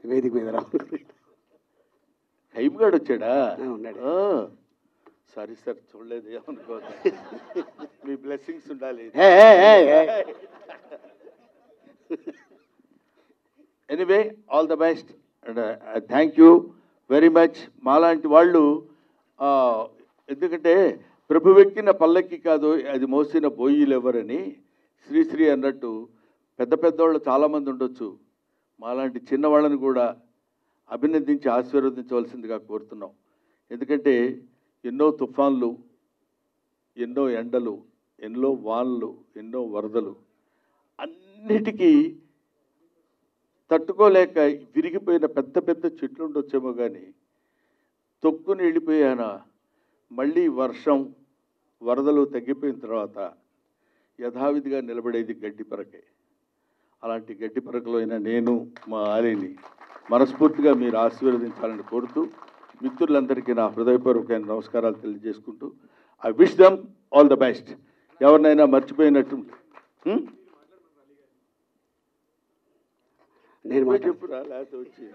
వేదిక మీద రావాలి హైమ్గాడ్ వచ్చాడా ఆ, ఉన్నాడు. సారీ సార్ చూడలేదు ఏమనుకోవద్దు మీ బ్లెస్సింగ్స్ ఉండాలి ఏ, ఏ, ఏ, ఏ. Anyway all the best and thank you very much మాలాంటి వాళ్ళు ఆ, ఎందుకంటే ప్రభు ఎక్కిన పల్లకి కాదు అది మోసిన బోయిలు ఎవరని శ్రీశ్రీ అన్నట్టు పెద్ద పెద్దవాళ్ళు చాలామంది ఉండొచ్చు మాలాంటి చిన్నవాళ్ళని కూడా అభినందించి ఆశీర్వదించవలసిందిగా కోరుతున్నాం ఎందుకంటే ఎన్నో తుఫాన్లు ఎన్నో ఎండలు ఎన్నో వానలు ఎన్నో వరదలు అన్నిటికీ తట్టుకోలేక విరిగిపోయిన పెద్ద పెద్ద చెట్లు ఉండొచ్చేమో కానీ తొక్కుని వెళ్ళిపోయాన మళ్ళీ వర్షం వరదలు తగ్గిపోయిన తర్వాత యథావిధిగా నిలబడేది గడ్డి పరకే అలాంటి గడ్డి పరకలో అయిన నేను మా ఆలీని మనస్ఫూర్తిగా మీరు ఆశీర్వదించాలని కోరుతూ మిత్రులందరికీ నా హృదయపూర్వకమైన నమస్కారాలు తెలియజేసుకుంటూ I wish them all the best ఎవరినైనా మర్చిపోయినట్టు హ్మ్? నేను నువ్వే మాట్లాడు చెప్పురా లేకపోతే వచ్చి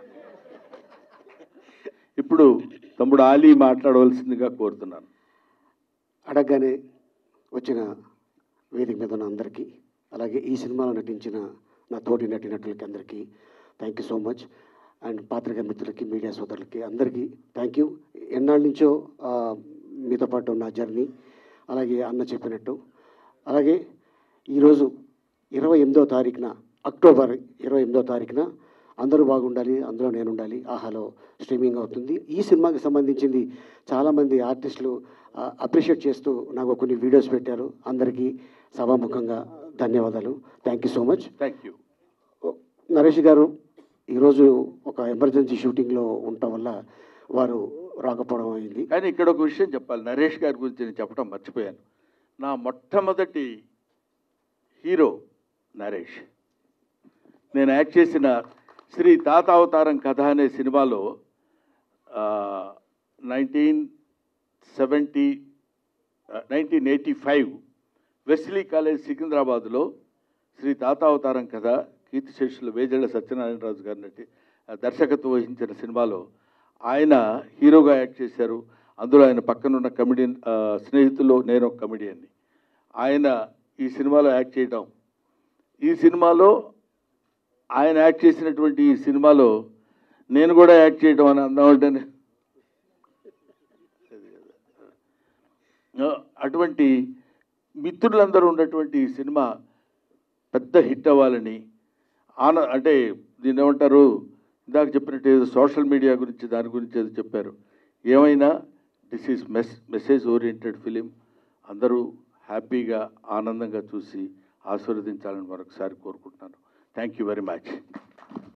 ఇప్పుడు తమ్ముడు ఆలీ మాట్లాడవలసిందిగా కోరుతున్నాను అడగగానే వచ్చిన వేదిక మీద ఉన్న అందరికీ అలాగే ఈ సినిమాలో నటించిన నా తోటి నటినటులకి అందరికీ thank you so much and పాత్రికా మిత్రులకి మీడియా సోదరులకి అందరికీ థ్యాంక్ యూ ఎన్నాళ్ళ నుంచో ఆ, మీతో పాటు ఉన్న జర్నీ అలాగే అన్న చెప్పినట్టు అలాగే ఈరోజు ఇరవై ఎనిమిదో తారీఖున అక్టోబర్ ఇరవై ఎనిమిదో తారీఖున అందరూ బాగుండాలి అందులో నేను ఉండాలి ఆహాలో స్ట్రీమింగ్ అవుతుంది ఈ సినిమాకి సంబంధించింది చాలామంది ఆర్టిస్టులు అప్రిషియేట్ చేస్తూ నాకు కొన్ని వీడియోస్ పెట్టారు అందరికీ సభాముఖంగా ధన్యవాదాలు thank you so much thank you Naresh garu ఈరోజు ఒక ఎమర్జెన్సీ షూటింగ్లో ఉండటం వల్ల వారు రాకపోవడం అయింది కానీ ఇక్కడ ఒక విషయం చెప్పాలి నరేష్ గారి గురించి నేను చెప్పడం మర్చిపోయాను నా మొట్టమొదటి హీరో నరేష్ నేను యాక్ట్ చేసిన శ్రీ తాత అవతారం కథ అనే సినిమాలో nineteen seventy nineteen eighty five Wesley college సికింద్రాబాద్లో శ్రీ తాత అవతారం కథ కీర్తిశేషులు వేజళ్ళ సత్యనారాయణరాజు గారి నటి ఆ, దర్శకత్వం వహించిన సినిమాలో ఆయన హీరోగా యాక్ట్ చేశారు అందులో ఆయన పక్కనున్న కమెడియన్ ఆ, స్నేహితుల్లో నేను ఒక కమెడియన్ని ఆయన ఈ సినిమాలో యాక్ట్ చేయడం ఈ సినిమాలో ఆయన యాక్ట్ చేసినటువంటి ఈ సినిమాలో నేను కూడా యాక్ట్ చేయడం అని అందామంటే అటువంటి మిత్రులందరూ ఉన్నటువంటి ఈ సినిమా పెద్ద హిట్ అవ్వాలని ఆన అంటే దీన్ని ఏమంటారు ఇందాక చెప్పినట్టు ఏదో సోషల్ మీడియా గురించి దాని గురించి ఏదో చెప్పారు ఏమైనా this is mess message oriented film అందరూ హ్యాపీగా ఆనందంగా చూసి ఆశీర్వదించాలని మరొకసారి కోరుకుంటున్నాను థ్యాంక్ యూ వెరీ మచ్